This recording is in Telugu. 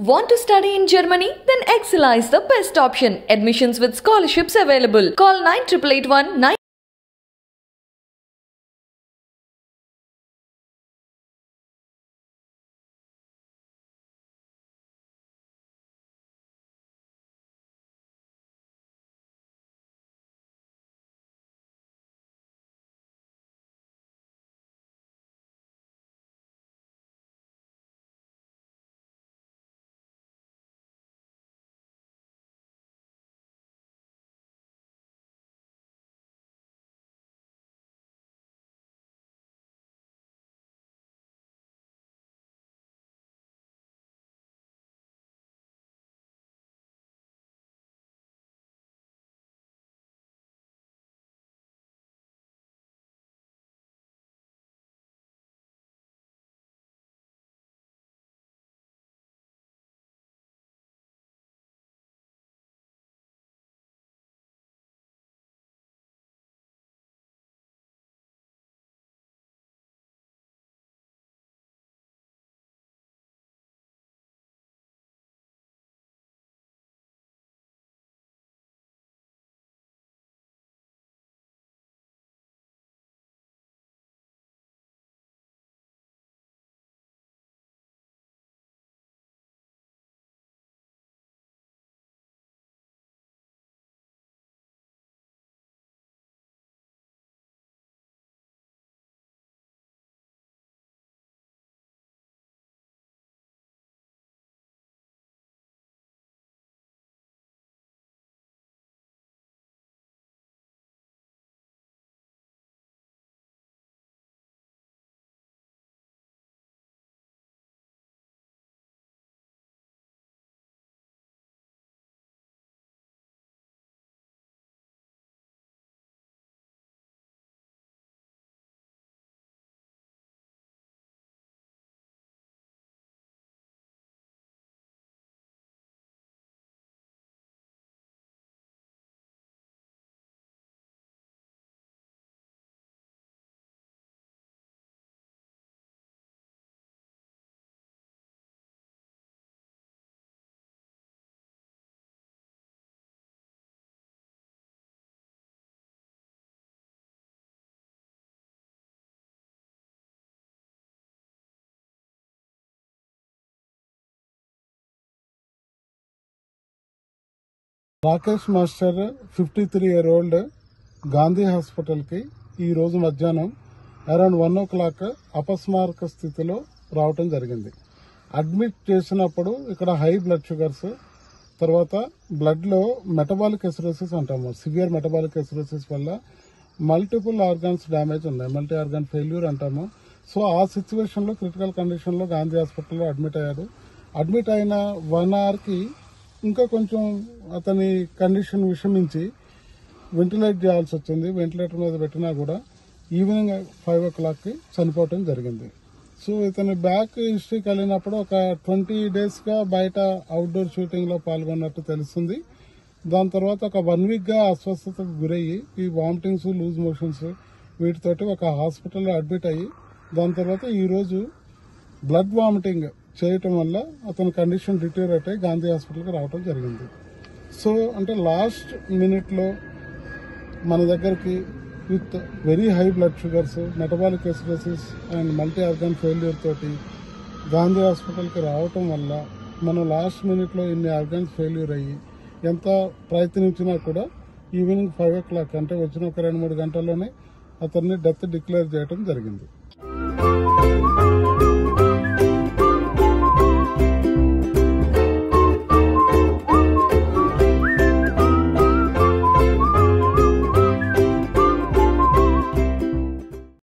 Want to study in Germany? Then Excella is the best option. Admissions with scholarships available. Call 9881 9 Rakesh master fifty three year old Gandhi హాస్పిటల్కి ఈ రోజు మధ్యాహ్నం అరౌండ్ వన్ ఓ క్లాక్ అపస్మారక స్థితిలో రావటం జరిగింది అడ్మిట్ చేసినప్పుడు ఇక్కడ హై బ్లడ్ షుగర్స్ తర్వాత బ్లడ్లో మెటబాలిక్ ఎసిరోసిస్ అంటాము సివియర్ మెటబాలిక్ ఎసిరోసిస్ వల్ల మల్టిపుల్ ఆర్గాన్స్ డ్యామేజ్ ఉన్నాయి మల్టీ ఆర్గాన్ ఫెయిల్యూర్ అంటాము సో ఆ సిచ్యువేషన్లో క్రిటికల్ కండిషన్లో గాంధీ హాస్పిటల్లో అడ్మిట్ అయ్యాడు అడ్మిట్ అయిన వన్ అవర్కి ఇంకా కొంచెం అతని కండిషన్ విషమించి వెంటిలేట్ చేయాల్సి వచ్చింది వెంటిలేటర్ మీద పెట్టినా కూడా ఈవినింగ్ ఫైవ్ ఓ క్లాక్కి చనిపోవటం జరిగింది సో ఇతని బ్యాక్ హిస్టరీకి వెళ్ళినప్పుడు ఒక ట్వంటీ డేస్గా బయట అవుట్డోర్ షూటింగ్లో పాల్గొన్నట్టు తెలుస్తుంది దాని తర్వాత ఒక వన్ వీక్గా అస్వస్థతకు గురయ్యి ఈ వామిటింగ్స్ లూజ్ మోషన్స్ వీటితోటి ఒక హాస్పిటల్లో అడ్మిట్ అయ్యి దాని తర్వాత ఈరోజు బ్లడ్ వామిటింగ్ చేయటం వల్ల అతని కండిషన్ డిటోరేట్ అయ్యి గాంధీ హాస్పిటల్కి రావడం జరిగింది సో అంటే లాస్ట్ మినిట్లో మన దగ్గరికి with very high blood sugars metabolic acidosis and multi organ failure తోటి గాంధీ హాస్పిటల్కి రావటం వల్ల మనం లాస్ట్ మినిట్లో ఇన్ని ఆర్గాన్స్ ఫెయిల్యూర్ అయ్యి ఎంత ప్రయత్నించినా కూడా ఈవినింగ్ ఫైవ్ ఓ క్లాక్ అంటే వచ్చిన ఒక రెండు మూడు గంటల్లోనే అతన్ని డెత్ డిక్లేర్ చేయడం జరిగింది